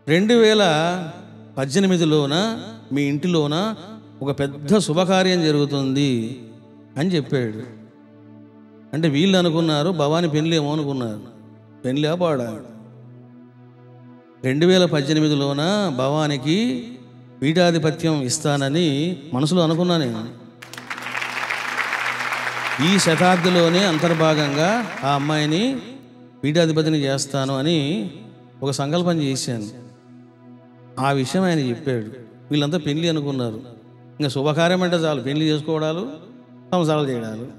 రెండు వేల పద్దెనిమిదిలోన మీ ఇంటిలోన ఒక పెద్ద శుభకార్యం జరుగుతుంది అని చెప్పాడు అంటే వీళ్ళు అనుకున్నారు భవాని పెళ్ళేమో అనుకున్నారు పెళ్ళి పాడా రెండు వేల పద్దెనిమిదిలోన భవానికి పీఠాధిపత్యం ఇస్తానని మనసులో అనుకున్నా నేను ఈ శతాబ్దిలోనే అంతర్భాగంగా ఆ అమ్మాయిని పీఠాధిపతిని చేస్తాను అని ఒక సంకల్పం చేశాను ఆ విషయం ఆయన చెప్పాడు వీళ్ళంతా పెళ్లి అనుకున్నారు ఇంకా శుభకార్యం అంటే చాలు పెళ్లి చేసుకోవడాలు సంసారాలు చేయడాలు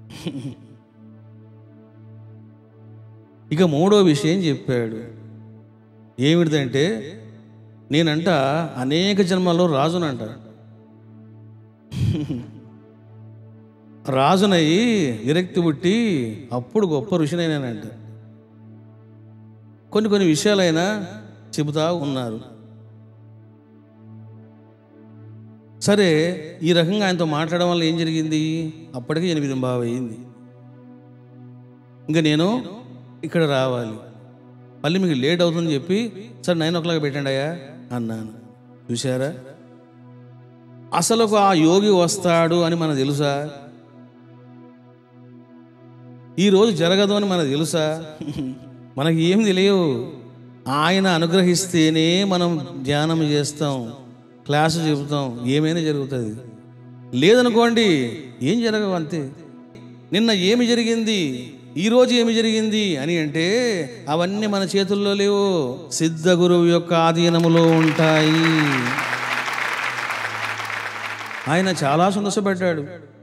ఇక మూడో విషయం చెప్పాడు ఏమిటిదంటే నేనంట అనేక జన్మల్లో రాజునంట రాజునయ్యి విరక్తి పుట్టి అప్పుడు గొప్ప ఋషినైనానంట కొన్ని కొన్ని విషయాలైనా చెబుతా ఉన్నారు సరే ఈ రకంగా ఆయనతో మాట్లాడడం వల్ల ఏం జరిగింది అప్పటికి ఎనిమిది బావ అయింది ఇంకా నేను ఇక్కడ రావాలి మళ్ళీ మీకు లేట్ అవుతుందని చెప్పి సరే నైన్ ఓ క్లాక్ పెట్టండి అయ్యా అన్నాను చూసారా అసలు ఆ యోగి వస్తాడు అని మనకు తెలుసా ఈరోజు జరగదు అని మనకు తెలుసా మనకి ఏం తెలియవు ఆయన అనుగ్రహిస్తేనే మనం ధ్యానం చేస్తాం క్లాసు చెబుతాం ఏమైనా జరుగుతుంది లేదనుకోండి ఏం జరగవు అంతే నిన్న ఏమి జరిగింది ఈరోజు ఏమి జరిగింది అని అంటే అవన్నీ మన చేతుల్లో లేవు సిద్ధ గురువు యొక్క ఆధీనములో ఉంటాయి ఆయన చాలా సంతోషపడ్డాడు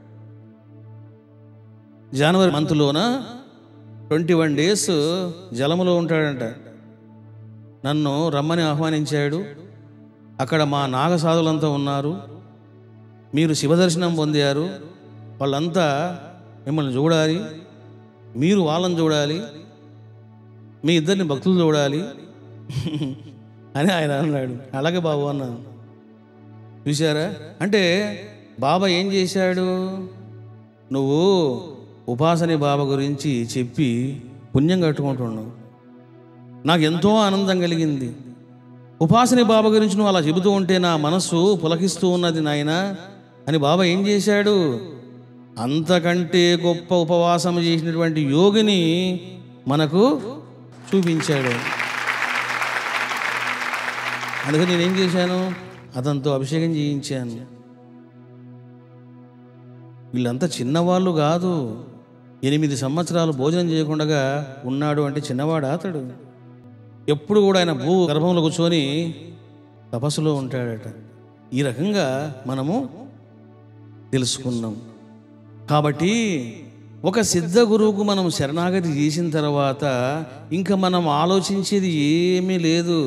జనవరి మంత్లోన ట్వంటీ వన్ డేస్ జలములో ఉంటాడంట నన్ను రమ్మని ఆహ్వానించాడు అక్కడ మా నాగసాధులంతా ఉన్నారు మీరు శివదర్శనం పొందారు వాళ్ళంతా మిమ్మల్ని చూడాలి మీరు వాళ్ళని చూడాలి మీ ఇద్దరిని భక్తులు చూడాలి అని ఆయన అన్నాడు అలాగే బాబు అన్నాను చూసారా అంటే బాబా ఏం చేశాడు నువ్వు ఉపాసని బాబా గురించి చెప్పి పుణ్యం కట్టుకుంటున్నావు నాకు ఎంతో ఆనందం కలిగింది ఉపాసని బాబా గురించి నువ్వు అలా చెబుతూ ఉంటే నా మనస్సు పులకిస్తూ ఉన్నది నాయన అని బాబా ఏం చేశాడు అంతకంటే గొప్ప ఉపవాసం చేసినటువంటి యోగిని మనకు చూపించాడు అందుకని నేనేం చేశాను అతనితో అభిషేకం చేయించాను వీళ్ళంతా చిన్నవాళ్ళు కాదు ఎనిమిది సంవత్సరాలు భోజనం చేయకుండా ఉన్నాడు అంటే చిన్నవాడు అతడు ఎప్పుడు కూడా ఆయన భూ గర్భంలో కూర్చొని తపస్సులో ఉంటాడట ఈ రకంగా మనము తెలుసుకున్నాం కాబట్టి ఒక సిద్ధ గురువుకు మనం శరణాగతి చేసిన తర్వాత ఇంకా మనం ఆలోచించేది ఏమీ లేదు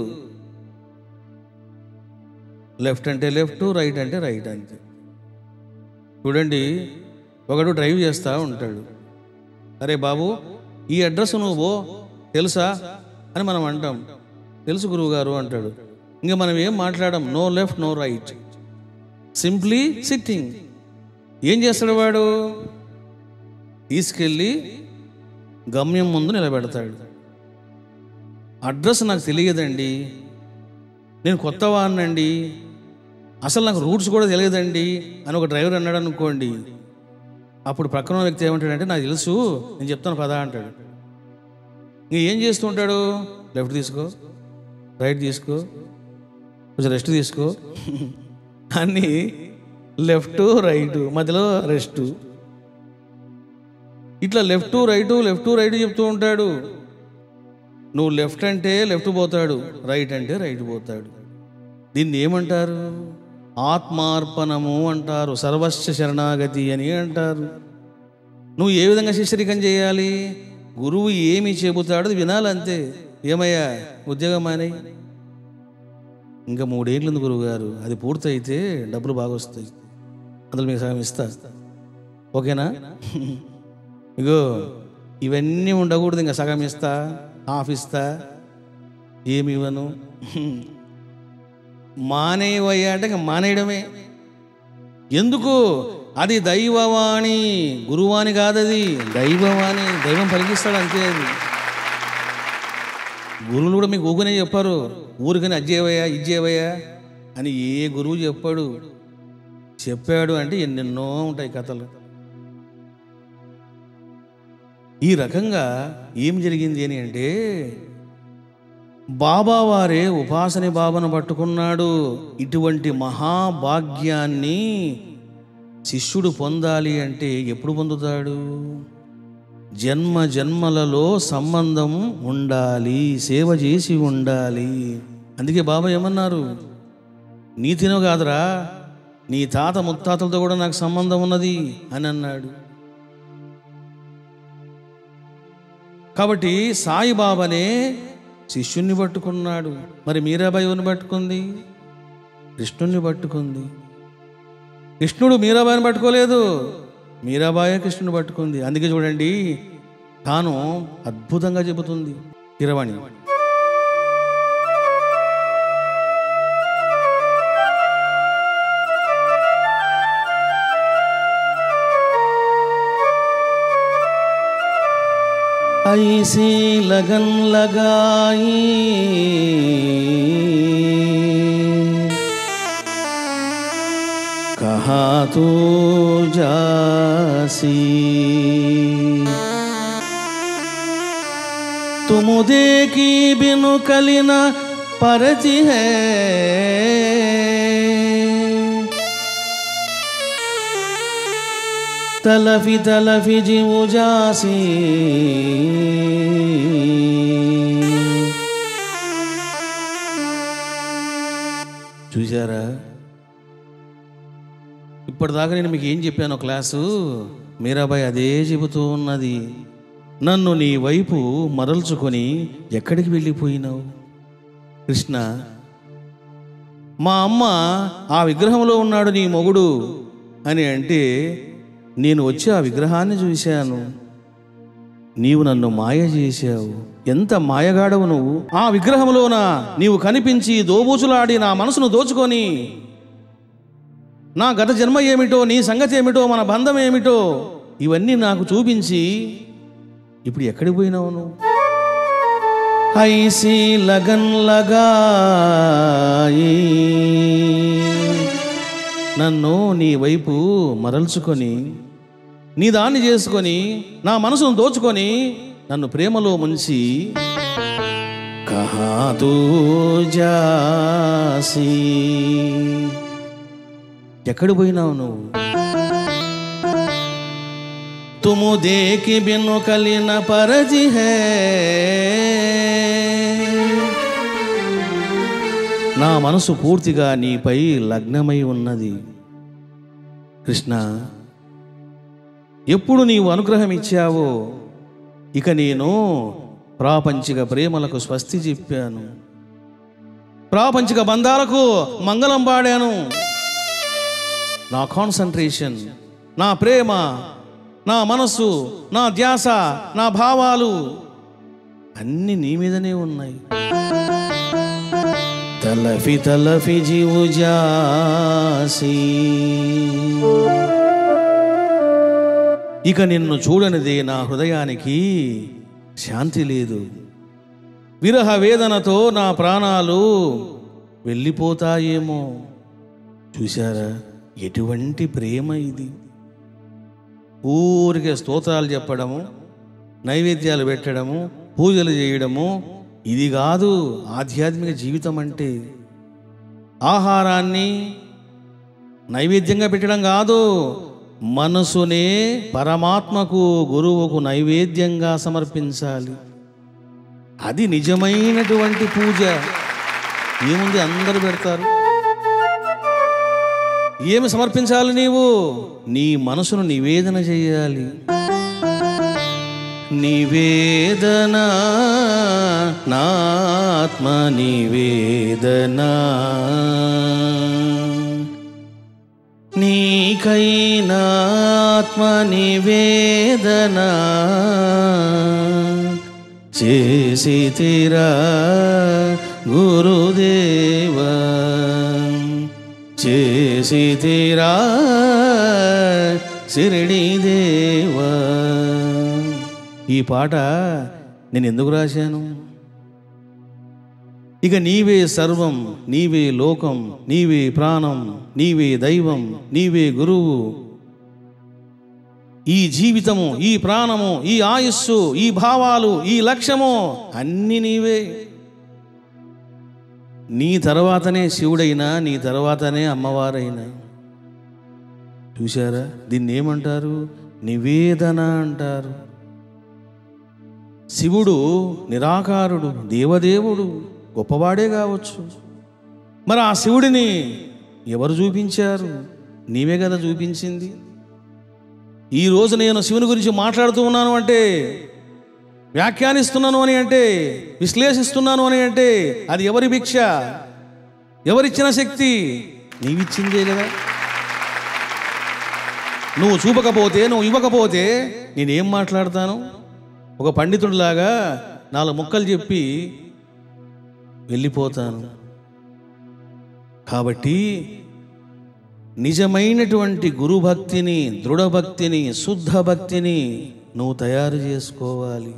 లెఫ్ట్ అంటే లెఫ్ట్ రైట్ అంటే రైట్ అంతే చూడండి ఒకడు డ్రైవ్ చేస్తూ ఉంటాడు అరే బాబు ఈ అడ్రస్ నువ్వు తెలుసా అని మనం అంటాం తెలుసు గురువు గారు అంటాడు ఇంకా మనం ఏం మాట్లాడడం no left no right simply sitting ఏం చేస్తాడు వాడు తీసుకెళ్ళి గమ్యం ముందు నిలబెడతాడు అడ్రస్ నాకు తెలియదండి నేను కొత్త వాడినండి అసలు నాకు రూట్స్ కూడా తెలియదండి అని ఒక డ్రైవర్ అన్నాడు అనుకోండి అప్పుడు ప్రక్కన ఉన్న వ్యక్తి ఏమంటాడంటే నాకు తెలుసు నేను చెప్తాను పదా అంటాడు ఇంక ఏం చేస్తూ ఉంటాడు లెఫ్ట్ తీసుకో రైట్ తీసుకో కొంచెం రెస్ట్ తీసుకో అన్నీ లెఫ్ట్ రైట్ మధ్యలో రెస్ట్ ఇట్లా లెఫ్ట్ రైట్ లెఫ్ట్ రైట్ చెప్తూ ఉంటాడు నువ్వు లెఫ్ట్ అంటే లెఫ్ట్ పోతాడు రైట్ అంటే రైట్ పోతాడు దీన్ని ఏమంటారు ఆత్మార్పణము అంటారు సర్వస్వ శరణాగతి అని అంటారు నువ్వు ఏ విధంగా శిష్యరికం చేయాలి గురువు ఏమి చెబుతాడో అది వినాలంతే ఏమయ్యా ఉద్యోగం మానే ఇంకా మూడేళ్ళు ఉంది గురువు గారు అది పూర్తయితే డబ్బులు బాగా వస్తాయి అందులో మీకు సగం ఇస్తా ఓకేనా ఇగో ఇవన్నీ ఉండకూడదు ఇంకా సగం ఇస్తా హాఫ్ ఇస్తా ఏమి ఇవ్వను మానేవయ్యా అంటే ఇంకా మానేయడమే ఎందుకు అది దైవవాణి గురువాణి కాదది దైవవాణి దైవం పలికిస్తాడు అంతే అది గురువులు కూడా మీకు ఊగునే చెప్పారు ఊరికని అజ్జేవయ్యా ఇజ్జేవయ్యా అని ఏ గురువు చెప్పాడు చెప్పాడు అంటే ఎన్నెన్నో ఉంటాయి కథలు ఈ రకంగా ఏం జరిగింది అని అంటే బాబా వారే ఉపాసని బాబాను పట్టుకున్నాడు ఇటువంటి మహాభాగ్యాన్ని శిష్యుడు పొందాలి అంటే ఎప్పుడు పొందుతాడు జన్మ జన్మలలో సంబంధం ఉండాలి సేవ చేసి ఉండాలి అందుకే బాబా ఏమన్నారు నీతినో కాదురా నీ తాత ముత్తాతలతో కూడా నాకు సంబంధం ఉన్నది అని అన్నాడు కాబట్టి సాయిబాబానే శిష్యుణ్ణి పట్టుకున్నాడు మరి మీరాబాయి ఎవరిని పట్టుకుంది కృష్ణుణ్ణి పట్టుకుంది కృష్ణుడు మీరాబాయిని పట్టుకోలేదు మీరాబాయే కృష్ణుని పట్టుకుంది అందుకే చూడండి తాను అద్భుతంగా చెబుతుంది కిరవాణి ऐसी लगन लगाई कहा तू जासी तुम देखी बिनु कलिना परती है తలఫి తలఫి జీవు జాసి చూసారా ఇప్పటిదాకా నేను మీకు ఏం చెప్పాను క్లాసు మీరాబాయి అదే చెబుతూ ఉన్నది నన్ను నీ వైపు మరల్చుకొని ఎక్కడికి వెళ్ళిపోయినావు కృష్ణ మా అమ్మ ఆ విగ్రహంలో ఉన్నాడు నీ మొగుడు అని అంటే నేను వచ్చి ఆ విగ్రహాన్ని చూశాను నీవు నన్ను మాయ చేశావు ఎంత మాయగాడవు నువ్వు ఆ విగ్రహంలోన నీవు కనిపించి దోబూచులాడి నా మనసును దోచుకొని నా గత జన్మ ఏమిటో నీ సంగతి ఏమిటో మన బంధం ఏమిటో ఇవన్నీ నాకు చూపించి ఇప్పుడు ఎక్కడికి పోయినావు నువ్వు ఐసి లగన్ లగాయి నన్ను నీ వైపు మరల్చుకొని నీ దాన్ని చేసుకొని నా మనసును దోచుకొని నన్ను ప్రేమలో ముంచి కహాతూ జాసి ఎక్కడ పోయినావు నువ్వు తుము దేకి బిన్ను కలిన పరజి హే నా మనసు పూర్తిగా నీపై లగ్నమై ఉన్నది కృష్ణ ఎప్పుడు నీవు అనుగ్రహం ఇచ్చావో ఇక నేను ప్రాపంచిక ప్రేమలకు స్వస్తి చెప్పాను ప్రాపంచిక బంధాలకు మంగళం పాడాను నా కాన్సన్ట్రేషన్ నా ప్రేమ నా మనస్సు నా ధ్యాస నా భావాలు అన్ని నీ మీదనే ఉన్నాయి తలఫి తలఫి జీవు జాసి ఇక నిన్ను చూడనిదే నా హృదయానికి శాంతి లేదు విరహ వేదనతో నా ప్రాణాలు వెళ్ళిపోతాయేమో చూశారా ఎటువంటి ప్రేమ ఇది ఊరికే స్తోత్రాలు చెప్పడము నైవేద్యాలు పెట్టడము పూజలు చేయడము ఇది కాదు ఆధ్యాత్మిక జీవితం అంటే ఆహారాన్ని నైవేద్యంగా పెట్టడం కాదు మనసునే పరమాత్మకు గురువుకు నైవేద్యంగా సమర్పించాలి అది నిజమైనటువంటి పూజ ఏముంది అందరూ పెడతారు ఏమి సమర్పించాలి నీవు నీ మనసును నివేదన చేయాలి నివేదన నాత్మ నివేదన నీకైనాత్మ నివేదన చేసి తీరా గురుదేవ చేసి తీరా శిరిడి దేవా ఈ పాట నేను ఎందుకు రాశాను ఇక నీవే సర్వం నీవే లోకం నీవే ప్రాణం నీవే దైవం నీవే గురువు ఈ జీవితము ఈ ప్రాణము ఈ ఆయుస్సు ఈ భావాలు ఈ లక్ష్యము అన్నీ నీవే నీ తర్వాతనే శివుడైనా నీ తర్వాతనే అమ్మవారైనా చూశారా దీన్ని ఏమంటారు నివేదన అంటారు శివుడు నిరాకారుడు దేవదేవుడు గొప్పవాడే కావచ్చు మరి ఆ శివుడిని ఎవరు చూపించారు నీవే కదా చూపించింది ఈ రోజు నేను శివుని గురించి మాట్లాడుతూ ఉన్నాను అంటే వ్యాఖ్యానిస్తున్నాను అని అంటే విశ్లేషిస్తున్నాను అని అంటే అది ఎవరి భిక్ష ఎవరిచ్చిన శక్తి నీవిచ్చిందే కదా నువ్వు చూపకపోతే నువ్వు ఇవ్వకపోతే నేనేం మాట్లాడతాను ఒక పండితుడిలాగా నాలుగు ముక్కలు చెప్పి వెళ్ళిపోతాను కాబట్టి నిజమైనటువంటి గురుభక్తిని దృఢభక్తిని శుద్ధ భక్తిని నువ్వు తయారు చేసుకోవాలి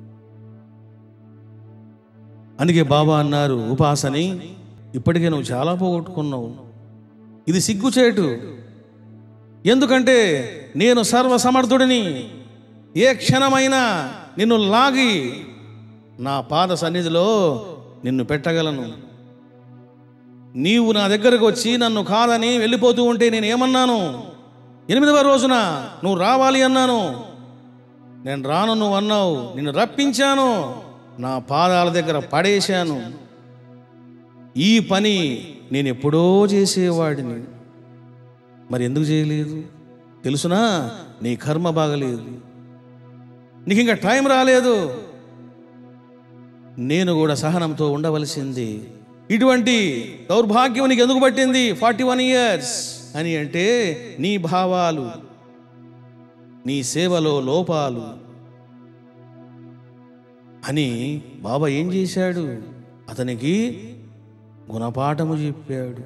అందుకే బాబా అన్నారు ఉపాసని ఇప్పటికే నువ్వు చాలా పోగొట్టుకున్నావు ఇది సిగ్గుచేటు ఎందుకంటే నేను సర్వసమర్థుడిని ఏ క్షణమైనా నిన్ను లాగి నా పాద సన్నిధిలో నిన్ను పెట్టగలను నీవు నా దగ్గరకు వచ్చి నన్ను కాదని వెళ్ళిపోతూ ఉంటే నేను ఏమన్నాను ఎనిమిదవ రోజున నువ్వు రావాలి అన్నాను నేను రాను నువ్వు అన్నావు నిన్ను రప్పించాను నా పాదాల దగ్గర పడేశాను ఈ పని నేను ఎప్పుడో చేసేవాడిని మరి ఎందుకు చేయలేదు తెలుసునా నీ కర్మ బాగలేదు నీకు ఇంకా టైం రాలేదు నేను కూడా సహనంతో ఉండవలసింది ఇటువంటి దౌర్భాగ్యం నీకు ఎందుకు పట్టింది ఫార్టీ వన్ ఇయర్స్ అని అంటే నీ భావాలు నీ సేవలో లోపాలు అని బాబా ఏం చేశాడు అతనికి గుణపాఠము చెప్పాడు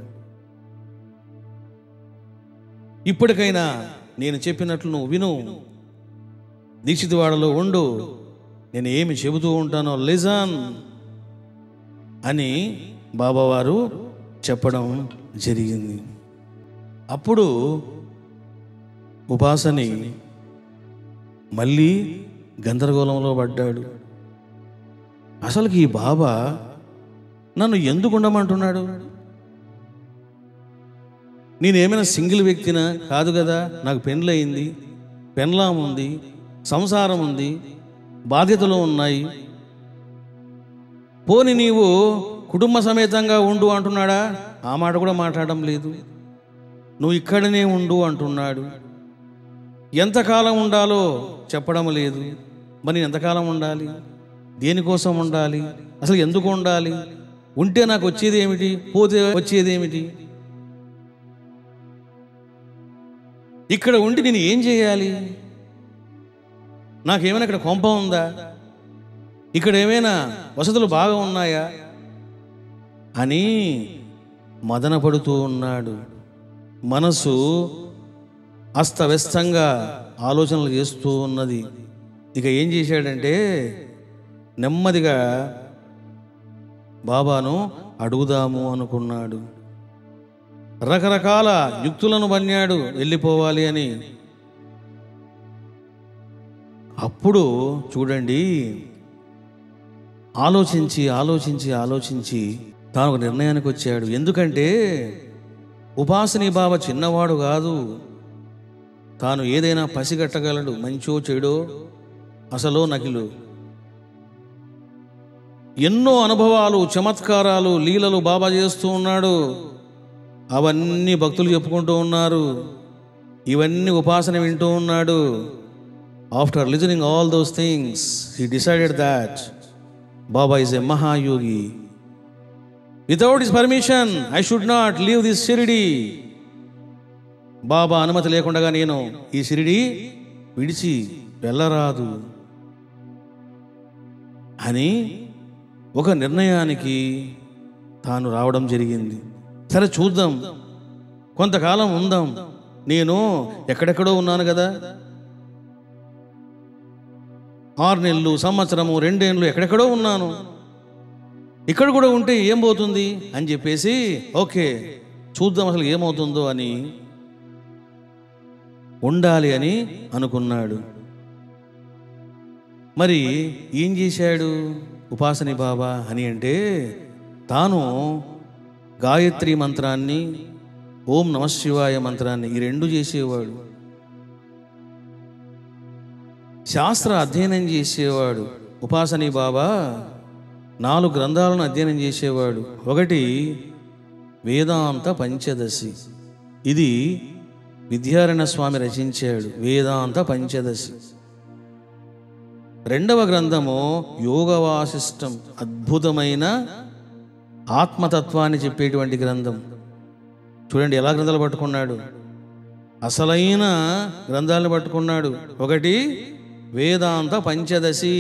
ఇప్పటికైనా నేను చెప్పినట్లు నువ్వు విను దీక్షితవాడలో ఉండు నేను ఏమి చెబుతూ ఉంటానో లిజన్ అని బాబావారు చెప్పడం జరిగింది అప్పుడు ఉపాసని మళ్ళీ గందరగోళంలో పడ్డాడు అసలుకి ఈ బాబా నన్ను ఎందుకు ఉండమంటున్నాడు నేనేమైనా సింగిల్ వ్యక్తినా కాదు కదా నాకు పెళ్ళయింది పెన్లాం ఉంది సంసారం ఉంది బాధ్యతలు ఉన్నాయి పోని నీవు కుటుంబ సమేతంగా ఉండు అంటున్నాడా ఆ మాట కూడా మాట్లాడడం లేదు నువ్వు ఇక్కడనే ఉండు అంటున్నాడు ఎంతకాలం ఉండాలో చెప్పడం లేదు మరి నేను ఎంతకాలం ఉండాలి దేనికోసం ఉండాలి అసలు ఎందుకు ఉండాలి ఉంటే నాకు వచ్చేది ఏమిటి పోతే వచ్చేది ఏమిటి ఇక్కడ ఉండి నేను ఏం చేయాలి నాకేమైనా ఇక్కడ కొంప ఉందా ఇక్కడ ఏమైనా వసతులు బాగా ఉన్నాయా అని మదనపడుతూ ఉన్నాడు మనసు అస్తవ్యస్తంగా ఆలోచనలు చేస్తూ ఉన్నది ఇక ఏం చేశాడంటే నెమ్మదిగా బాబాను అడుగుదాము అనుకున్నాడు రకరకాల యుక్తులను బన్నాడు వెళ్ళిపోవాలి అని అప్పుడు చూడండి ఆలోచించి ఆలోచించి ఆలోచించి తాను ఒక నిర్ణయానికి వచ్చాడు ఎందుకంటే ఉపాసని బాబా చిన్నవాడు కాదు తాను ఏదైనా పసిగట్టగలడు మంచో చెడో అసలో నకిలు ఎన్నో అనుభవాలు చమత్కారాలు లీలలు బాబా చేస్తూ ఉన్నాడు అవన్నీ భక్తులు చెప్పుకుంటూ ఉన్నారు ఇవన్నీ ఉపాసన వింటూ ఉన్నాడు after listening all those things he decided that Baba is a Mahayogi without his permission I should not leave this Shirdi Baba అనుమతి లేకుండా నేను ఈ షిరిడి విడిచి వెళ్ళరాదు అని ఒక నిర్ణయానికి తాను రావడం జరిగింది సరే చూద్దాం కొంతకాలం ఉందాం నేను ఎక్కడెక్కడో ఉన్నాను కదా ఆరు నెలలు సంవత్సరము రెండేళ్ళు ఎక్కడెక్కడో ఉన్నాను ఇక్కడ కూడా ఉంటే ఏం పోతుంది అని చెప్పేసి ఓకే చూద్దాం అసలు ఏమవుతుందో అని ఉండాలి అని అనుకున్నాడు మరి ఏం చేశాడు ఉపాసని బాబా అని అంటే తాను గాయత్రి మంత్రాన్ని ఓం నమశివాయ మంత్రాన్ని ఈ రెండు చేసేవాడు శాస్త్ర అధ్యయనం చేసేవాడు ఉపాసని బాబా నాలుగు గ్రంథాలను అధ్యయనం చేసేవాడు ఒకటి వేదాంత పంచదశి ఇది విద్యారణ్య స్వామి రచించాడు వేదాంత పంచదశి రెండవ గ్రంథము యోగ వాసిష్టం అద్భుతమైన ఆత్మతత్వాన్ని చెప్పేటువంటి గ్రంథం చూడండి ఎలా గ్రంథాలు పట్టుకున్నాడు అసలైన గ్రంథాలను పట్టుకున్నాడు ఒకటి వేదాంత పంచదశి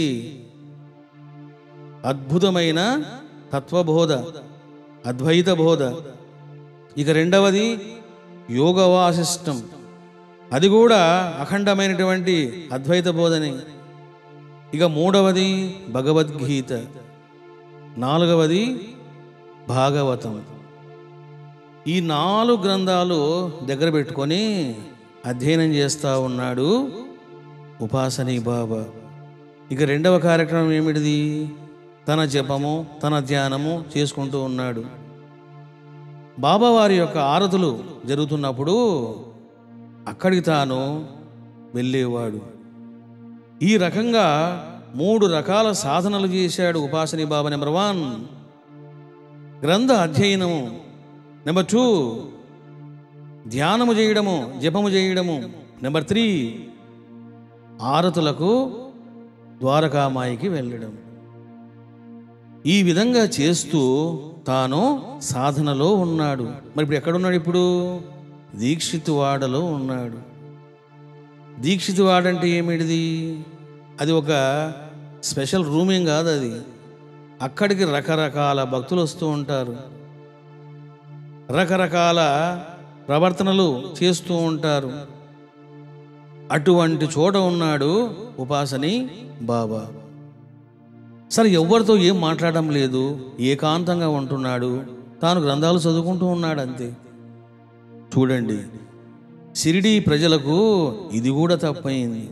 అద్భుతమైన తత్వబోధ అద్వైత బోధ ఇక రెండవది యోగ వాసిష్టం అది కూడా అఖండమైనటువంటి అద్వైత బోధని ఇక మూడవది భగవద్గీత నాలుగవది భాగవతం ఈ నాలుగు గ్రంథాలు దగ్గర పెట్టుకొని అధ్యయనం చేస్తూ ఉన్నాడు ఉపాసని బాబా ఇక రెండవ కార్యక్రమం ఏమిటిది తన జపము తన ధ్యానము చేసుకుంటూ ఉన్నాడు బాబావారి యొక్క ఆరతులు జరుగుతున్నప్పుడు అక్కడికి తాను వెళ్ళేవాడు ఈ రకంగా మూడు రకాల సాధనలు చేశాడు ఉపాసని బాబా నెంబర్ వన్ గ్రంథ అధ్యయనము నెంబర్ టూ ధ్యానము చేయడము జపము చేయడము నెంబర్ త్రీ ఆరతులకు ద్వారకామాయికి వెళ్ళడం ఈ విధంగా చేస్తూ తాను సాధనలో ఉన్నాడు మరి ఇప్పుడు ఎక్కడున్నాడు ఇప్పుడు దీక్షితువాడలో ఉన్నాడు దీక్షితువాడంటే ఏమిటిది అది ఒక స్పెషల్ రూమింగ్ కాదు అది అక్కడికి రకరకాల భక్తులు వస్తూ ఉంటారు రకరకాల ప్రవర్తనలు చేస్తూ ఉంటారు అటువంటి చోట ఉన్నాడు ఉపాసని బాబా సరే ఎవరితో ఏం మాట్లాడడం లేదు ఏకాంతంగా ఉంటున్నాడు తాను గ్రంథాలు చదువుకుంటూ ఉన్నాడు అంతే చూడండి షిరిడి ప్రజలకు ఇది కూడా తప్పయింది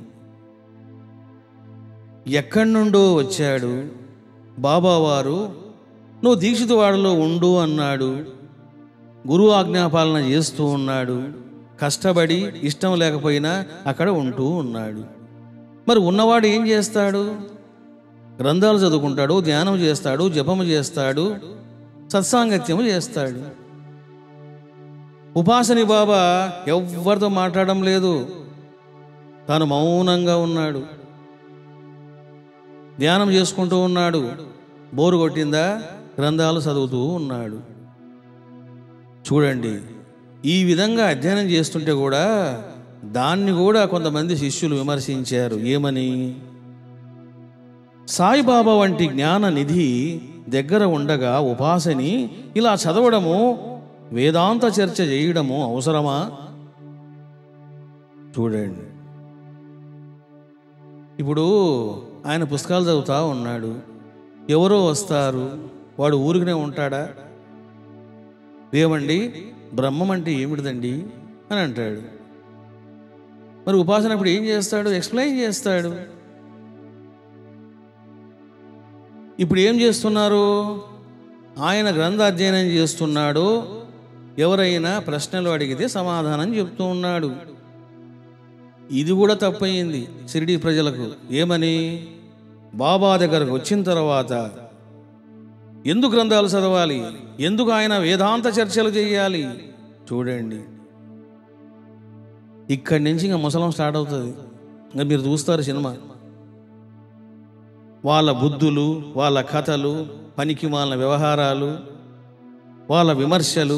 ఎక్కడి నుండో వచ్చాడు బాబావారు నువ్వు దీక్షిత వాడలో ఉండు అన్నాడు గురువు ఆజ్ఞాపాలన చేస్తూ ఉన్నాడు కష్టపడి ఇష్టం లేకపోయినా అక్కడ ఉంటూ ఉన్నాడు మరి ఉన్నవాడు ఏం చేస్తాడు గ్రంథాలు చదువుకుంటాడు ధ్యానం చేస్తాడు జపము చేస్తాడు సత్సాంగత్యము చేస్తాడు ఉపాసని బాబా ఎవరితో మాట్లాడడం లేదు తాను మౌనంగా ఉన్నాడు ధ్యానం చేసుకుంటూ ఉన్నాడు బోరు కొట్టిందా గ్రంథాలు చదువుతూ ఉన్నాడు చూడండి ఈ విధంగా అధ్యయనం చేస్తుంటే కూడా దాన్ని కూడా కొంతమంది శిష్యులు విమర్శించారు ఏమని సాయిబాబా వంటి జ్ఞాన నిధి దగ్గర ఉండగా ఉపాసని ఇలా చదవడము వేదాంత చర్చ చేయడము అవసరమా చూడండి ఇప్పుడు ఆయన పుస్తకాలు చదువుతా ఉన్నాడు ఎవరో వస్తారు వాడు ఊరికనే ఉంటాడా ఏమండి బ్రహ్మం అంటే ఏమిటిదండి అని అంటాడు మరి ఉపాసన ఇప్పుడు ఏం చేస్తాడు ఎక్స్ప్లెయిన్ చేస్తాడు ఇప్పుడు ఏం చేస్తున్నారు ఆయన గ్రంథ అధ్యయనం చేస్తున్నాడు ఎవరైనా ప్రశ్నలు అడిగితే సమాధానం చెప్తూ ఉన్నాడు ఇది కూడా తప్పయింది షిరిడి ప్రజలకు ఏమని బాబా దగ్గరకు వచ్చిన తర్వాత ఎందుకు గ్రంథాలు చదవాలి ఎందుకు ఆయన వేదాంత చర్చలు చేయాలి చూడండి ఇక్కడి నుంచి ఇంకా ముసలం స్టార్ట్ అవుతుంది ఇంకా మీరు చూస్తారు సినిమా వాళ్ళ బుద్ధులు వాళ్ళ కథలు పనికి మాలిన వ్యవహారాలు వాళ్ళ విమర్శలు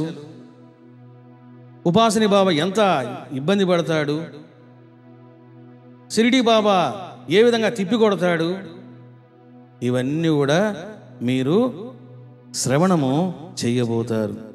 ఉపాసని బాబా ఎంత ఇబ్బంది పడతాడు షిరిడి బాబా ఏ విధంగా తిప్పి కొడతాడు ఇవన్నీ కూడా మీరు శ్రవణము చెయ్యబోతారు